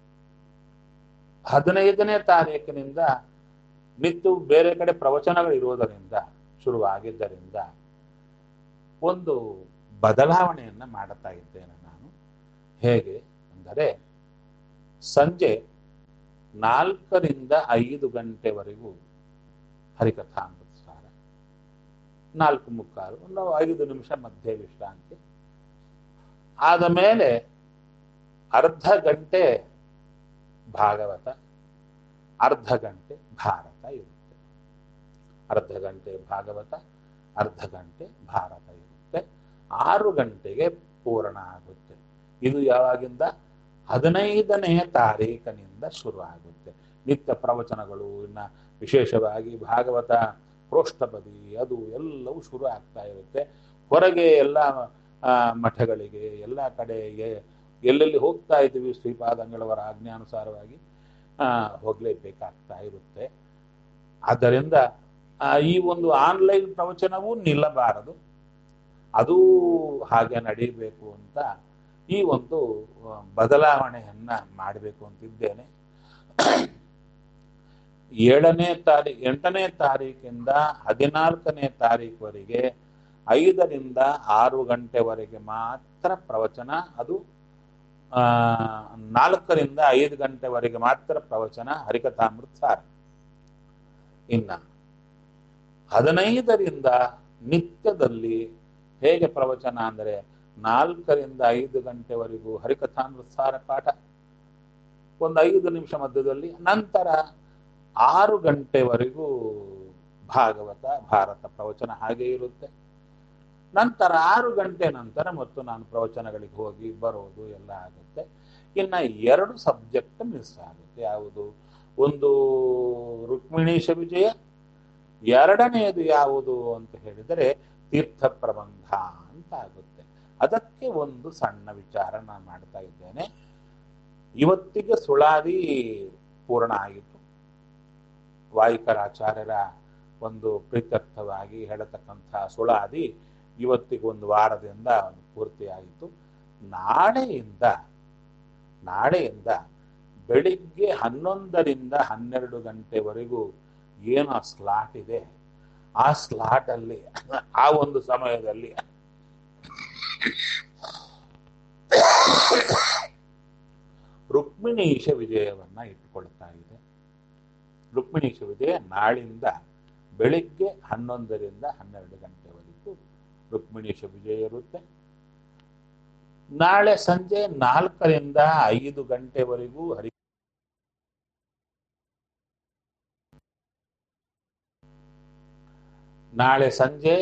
ಹದಿನೈದನೇ ತಾರೀಕಿನಿಂದ ನಿತ್ತು ಬೇರೆ ಕಡೆ ಪ್ರವಚನಗಳು ಇರುವುದರಿಂದ ಶುರುವಾಗಿದ್ದರಿಂದ ಒಂದು ಬದಲಾವಣೆಯನ್ನ ಮಾಡುತ್ತಾ ಇದ್ದೇನೆ ನಾನು ಹೇಗೆ ಅಂದರೆ ಸಂಜೆ ನಾಲ್ಕರಿಂದ ಐದು ಗಂಟೆವರೆಗೂ ಹರಿಕಥಾಮೃತ ಸಾರ ನಾಲ್ಕು ಮುಕ್ಕಾಲು ಒಂದು ಐದು ನಿಮಿಷ ಮಧ್ಯೆ ವಿಶ್ರಾಂತಿ ಆದ ಮೇಲೆ ಅರ್ಧ ಗಂಟೆ ಭಾಗವತ ಅರ್ಧ ಗಂಟೆ ಭಾರತ ಇರುತ್ತೆ ಅರ್ಧ ಗಂಟೆ ಭಾಗವತ ಅರ್ಧ ಗಂಟೆ ಭಾರತ ಇರುತ್ತೆ ಆರು ಗಂಟೆಗೆ ಪೂರ್ಣ ಆಗುತ್ತೆ ಇದು ಯಾವಾಗಿಂದ ಹದಿನೈದನೇ ತಾರೀಕಿನಿಂದ ಶುರು ಆಗುತ್ತೆ ನಿತ್ಯ ಪ್ರವಚನಗಳು ಇನ್ನ ವಿಶೇಷವಾಗಿ ಭಾಗವತ ಪ್ರೋಷ್ಠಪದಿ ಅದು ಎಲ್ಲವೂ ಶುರು ಆಗ್ತಾ ಇರುತ್ತೆ ಹೊರಗೆ ಎಲ್ಲ ಆ, ಮಠಗಳಿಗೆ ಎಲ್ಲ ಕಡೆ ಎ- ಎಲ್ಲೆಲ್ಲಿ ಹೋಗ್ತಾ ಇದ್ದೀವಿ ಶ್ರೀಪಾದಂಗಳವರ ಆಜ್ಞಾನುಸಾರವಾಗಿ ಆ, ಹೋಗ್ಲೇಬೇಕಾಗ್ತಾ ಇರುತ್ತೆ ಆದ್ದರಿಂದ ಆ, ಈ ಒಂದು ಆನ್ಲೈನ್ ಪ್ರವಚನವೂ ನಿಲ್ಲಬಾರದು ಅದು ಹಾಗೆ ನಡೀಬೇಕು ಅಂತ ಈ ಒಂದು ಆ, ಬದಲಾವಣೆಯನ್ನ ಮಾಡಬೇಕು ಅಂತಿದ್ದೇನೆ ಏಳನೇ ತಾರೀಕು ಎಂಟನೇ ತಾರೀಕಿಂದ ಹದಿನಾಲ್ಕನೇ ತಾರೀಕುವರೆಗೆ ಐದರಿಂದ ಆರು ಗಂಟೆವರೆಗೆ ಮಾತ್ರ ಪ್ರವಚನ ಅದು ಆ, ನಾಲ್ಕರಿಂದ ಐದು ಗಂಟೆವರೆಗೆ ಮಾತ್ರ ಪ್ರವಚನ ಹರಿಕಥಾಮೃತ ಸಾರ ಇನ್ನ ಹದಿನೈದರಿಂದ ನಿತ್ಯದಲ್ಲಿ ಹೇಗೆ ಪ್ರವಚನ ಅಂದರೆ ನಾಲ್ಕರಿಂದ ಐದು ಗಂಟೆವರೆಗೂ ಹರಿಕಥಾಮೃತ ಸಾರ ಪಾಠ ಒಂದು ಐದು ನಿಮಿಷ ಮಧ್ಯದಲ್ಲಿ ನಂತರ ಆರು ಗಂಟೆವರೆಗೂ ಭಾಗವತ ಭಾರತ ಪ್ರವಚನ ಹಾಗೆ ಇರುತ್ತೆ ನಂತರ ಆರು ಗಂಟೆ ನಂತರ ಮತ್ತು ನಾನು ಪ್ರವಚನಗಳಿಗೆ ಹೋಗಿ ಬರೋದು ಎಲ್ಲ ಆಗುತ್ತೆ ಇನ್ನ ಎರಡು ಸಬ್ಜೆಕ್ಟ್ ಮಿಸ್ ಆಗುತ್ತೆ ಯಾವುದು ಒಂದು ರುಕ್ಮಿಣೀಶ ವಿಜಯ ಎರಡನೆಯದು ಯಾವುದು ಅಂತ ಹೇಳಿದರೆ ತೀರ್ಥ ಪ್ರಬಂಧ ಅಂತ ಆಗುತ್ತೆ ಅದಕ್ಕೆ ಒಂದು ಸಣ್ಣ ವಿಚಾರ ನಾನು ಮಾಡ್ತಾ ಇದ್ದೇನೆ ಇವತ್ತಿಗೆ ಸುಳಾದಿ ಪೂರ್ಣ ಆಯಿತು ವಾಯುಕರಾಚಾರ್ಯರ ಒಂದು ಪ್ರೀತ್ಯರ್ಥವಾಗಿ ಹೇಳತಕ್ಕಂಥ ಸುಳಾದಿ ಇವತ್ತಿಗೆ ಒಂದು ವಾರದಿಂದ ಪೂರ್ತಿ ಆಯಿತು ನಾಳೆಯಿಂದ ನಾಳೆಯಿಂದ ಬೆಳಿಗ್ಗೆ ಹನ್ನೊಂದರಿಂದ ಹನ್ನೆರಡು ಗಂಟೆವರೆಗೂ ಏನು ಆ ಸ್ಲಾಟ್ ಇದೆ ಆ ಸ್ಲಾಟ್ ಅಲ್ಲಿ ಆ ಒಂದು ಸಮಯದಲ್ಲಿ ರುಕ್ಮಿಣೀಶ ವಿಜಯವನ್ನ ಇಟ್ಟುಕೊಳ್ತಾ ಇದೆ ರುಕ್ಮಿಣೀಶ ವಿಜಯ ನಾಳಿಂದ ಬೆಳಿಗ್ಗೆ ಹನ್ನೊಂದರಿಂದ ಹನ್ನೆರಡು ಗಂಟೆವರೆಗೂ ರುಕ್ಮಿಣೀಶ ವಿಜಯ ಇರುತ್ತೆ ನಾಳೆ ಸಂಜೆ ನಾಲ್ಕರಿಂದ ಐದು ಗಂಟೆವರೆಗೂ ಹರಿ ನಾಳೆ ಸಂಜೆ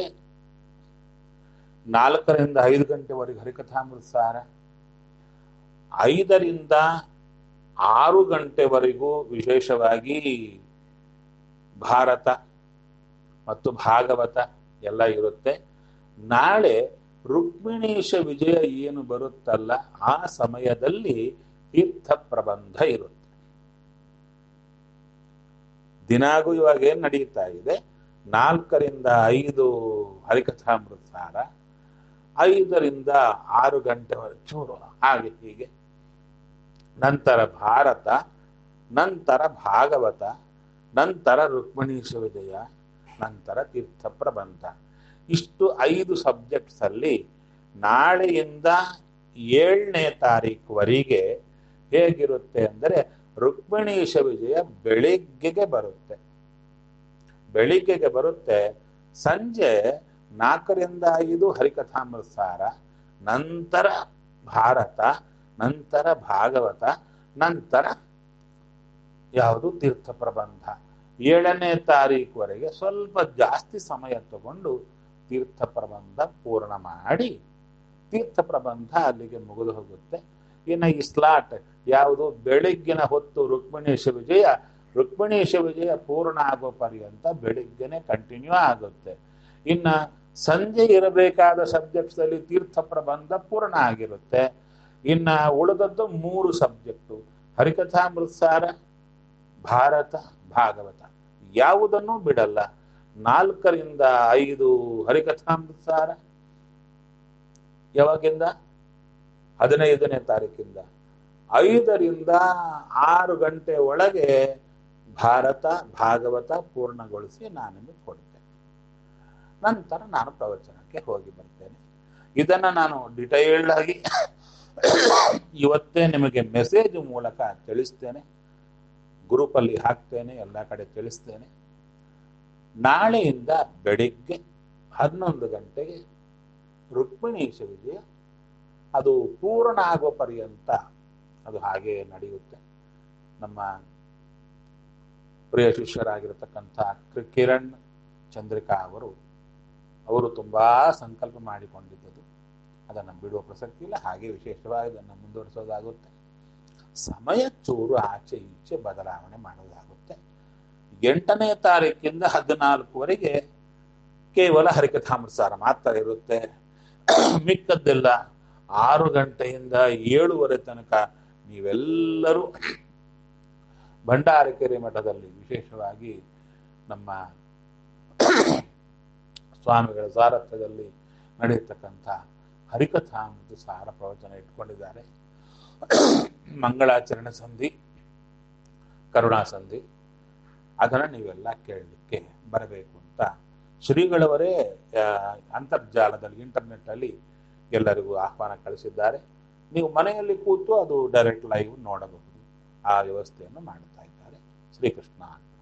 ನಾಲ್ಕರಿಂದ ಐದು ಗಂಟೆವರೆಗೆ ಹರಿಕಥಾಮೃತ ಸಾರ ಐದರಿಂದ ಆರು ಗಂಟೆವರೆಗೂ ವಿಶೇಷವಾಗಿ ಭಾರತ ಮತ್ತು ಭಾಗವತ ಎಲ್ಲ ಇರುತ್ತೆ ನಾಳೆ ರುಕ್ಮಿಣೀಶ ವಿಜಯ ಏನು ಬರುತ್ತಲ್ಲ ಆ ಸಮಯದಲ್ಲಿ ತೀರ್ಥ ಪ್ರಬಂಧ ಇರುತ್ತೆ ದಿನಾಗೂ ಇವಾಗ ಏನ್ ನಡೀತಾ ಇದೆ ನಾಲ್ಕರಿಂದ ಐದು ಹರಿಕಥಾಮೃತ ಸಾರ ಐದರಿಂದ ಆರು ಗಂಟೆವರೆಗೆ ಚೂರು ಹಾಗೆ ಹೀಗೆ ನಂತರ ಭಾರತ ನಂತರ ಭಾಗವತ ನಂತರ ರುಕ್ಮಿಣೀಶ ವಿಜಯ ನಂತರ ತೀರ್ಥ ಪ್ರಬಂಧ ಇಷ್ಟು ಐದು ಸಬ್ಜೆಕ್ಟ್ಸ್ ಅಲ್ಲಿ ನಾಳೆಯಿಂದ ಏಳನೇ ತಾರೀಕುವರೆಗೆ ಹೇಗಿರುತ್ತೆ ಅಂದರೆ ರುಕ್ಮಿಣೀಶ ವಿಜಯ ಬೆಳಿಗ್ಗೆಗೆ ಬರುತ್ತೆ ಬೆಳಿಗ್ಗೆಗೆ ಬರುತ್ತೆ ಸಂಜೆ ನಾಲ್ಕರಿಂದ ಐದು ಹರಿಕಥಾಮೃತಸಾರ ನಂತರ ಭಾರತ ನಂತರ ಭಾಗವತ ನಂತರ ಯಾವುದು ತೀರ್ಥ ಪ್ರಬಂಧ ಏಳನೇ ತಾರೀಕುವರೆಗೆ ಸ್ವಲ್ಪ ಜಾಸ್ತಿ ಸಮಯ ತಗೊಂಡು ತೀರ್ಥ ಪ್ರಬಂಧ ಪೂರ್ಣ ಮಾಡಿ ತೀರ್ಥ ಪ್ರಬಂಧ ಅಲ್ಲಿಗೆ ಮುಗಿದು ಹೋಗುತ್ತೆ ಇನ್ನು ಈ ಸ್ಲಾಟ್ ಯಾವುದು ಬೆಳಿಗ್ಗಿನ ಹೊತ್ತು ರುಕ್ಮಿಣೀಶ ವಿಜಯ ರುಕ್ಮಿಣೀಶ ವಿಜಯ ಪೂರ್ಣ ಆಗೋ ಪರ್ಯಂತ ಬೆಳಿಗ್ಗೆನೆ ಕಂಟಿನ್ಯೂ ಆಗುತ್ತೆ ಇನ್ನ ಸಂಜೆ ಇರಬೇಕಾದ ಸಬ್ಜೆಕ್ಟ್ಸ್ ಅಲ್ಲಿ ತೀರ್ಥ ಪ್ರಬಂಧ ಪೂರ್ಣ ಆಗಿರುತ್ತೆ ಇನ್ನ ಉಳಿದದ್ದು ಮೂರು ಸಬ್ಜೆಕ್ಟು ಹರಿಕಥಾಮೃತಸಾರ ಭಾರತ ಭಾಗವತ ಯಾವುದನ್ನೂ ಬಿಡಲ್ಲ ನಾಲ್ಕರಿಂದ ಐದು ಹರಿಕಥಾಮೃತಸಾರ ಯಾವಾಗಿಂದ ಹದಿನೈದನೇ ತಾರೀಕಿಂದ ಐದರಿಂದ ಆರು ಗಂಟೆ ಒಳಗೆ ಭಾರತ ಭಾಗವತ ಪೂರ್ಣಗೊಳಿಸಿ ನಾನು ನಿಮಗೆ ಕೊಡ್ತೇನೆ ನಂತರ ನಾನು ಪ್ರವಚನಕ್ಕೆ ಹೋಗಿ ಬರ್ತೇನೆ ಇದನ್ನ ನಾನು ಡಿಟೈಲ್ಡ್ ಆಗಿ ಇವತ್ತೇ ನಿಮಗೆ ಮೆಸೇಜ್ ಮೂಲಕ ತಿಳಿಸ್ತೇನೆ ಗ್ರೂಪಲ್ಲಿ ಹಾಕ್ತೇನೆ ಎಲ್ಲ ಕಡೆ ತಿಳಿಸ್ತೇನೆ ನಾಳೆಯಿಂದ ಬೆಳಿಗ್ಗೆ ಹನ್ನೊಂದು ಗಂಟೆಗೆ ರುಕ್ಮಿಣೀಶ ವಿಜಯ ಅದು ಪೂರ್ಣ ಆಗೋ ಪರ್ಯಂತ ಅದು ಹಾಗೆ ನಡೆಯುತ್ತೆ ನಮ್ಮ ಪ್ರಿಯ ಶಿಷ್ಯರಾಗಿರತಕ್ಕಂಥ ಕಿ- ಕಿರಣ್ ಚಂದ್ರಿಕಾ ಅವರು ಅವರು ತುಂಬಾ ಸಂಕಲ್ಪ ಮಾಡಿಕೊಂಡಿದ್ದದು ಅದನ್ನು ಬಿಡುವ ಪ್ರಸಕ್ತಿ ಇಲ್ಲ ಹಾಗೆ ವಿಶೇಷವಾಗಿ ಅದನ್ನು ಮುಂದುವರಿಸೋದಾಗುತ್ತೆ ಸಮಯ ಚೂರು ಆಚೆ ಈಚೆ ಬದಲಾವಣೆ ಮಾಡೋದಾಗುತ್ತೆ ಎಂಟನೇ ತಾರೀಕಿಂದ ಹದಿನಾಲ್ಕುವರೆಗೆ ಕೇವಲ ಹರಿಕಥಾಮೃತಸಾರ ಮಾತ್ರ ಇರುತ್ತೆ ಮಿಕ್ಕದ್ದೆಲ್ಲ ಆರು ಗಂಟೆಯಿಂದ ಏಳುವರೆ ತನಕ ನೀವೆಲ್ಲರೂ ಭಂಡಾರಕೆರೆ ಮಠದಲ್ಲಿ ವಿಶೇಷವಾಗಿ ನಮ್ಮ ಸ್ವಾಮಿಗಳ ಸಾರಥ್ಯದಲ್ಲಿ ನಡೆಯತಕ್ಕಂಥ ಹರಿಕಥಾಮೃತ ಸಾರ ಪ್ರವಚನ ಇಟ್ಕೊಂಡಿದ್ದಾರೆ ಮಂಗಳಾಚರಣೆ ಸಂಧಿ ಕರುಣಾ ಸಂಧಿ ಅದನ್ನು ನೀವೆಲ್ಲ ಕೇಳಲಿಕ್ಕೆ ಬರಬೇಕು ಅಂತ ಶ್ರೀಗಳವರೇ ಆ, ಅಂತರ್ಜಾಲದಲ್ಲಿ ಇಂಟರ್ನೆಟ್ ಅಲ್ಲಿ ಎಲ್ಲರಿಗೂ ಆಹ್ವಾನ ಕಳಿಸಿದ್ದಾರೆ ನೀವು ಮನೆಯಲ್ಲಿ ಕೂತು ಅದು ಡೈರೆಕ್ಟ್ ಲೈವ್ ನೋಡಬಹುದು ಆ ವ್ಯವಸ್ಥೆಯನ್ನು ಮಾಡುತ್ತಾ ಇದ್ದಾರೆ ಶ್ರೀಕೃಷ್ಣ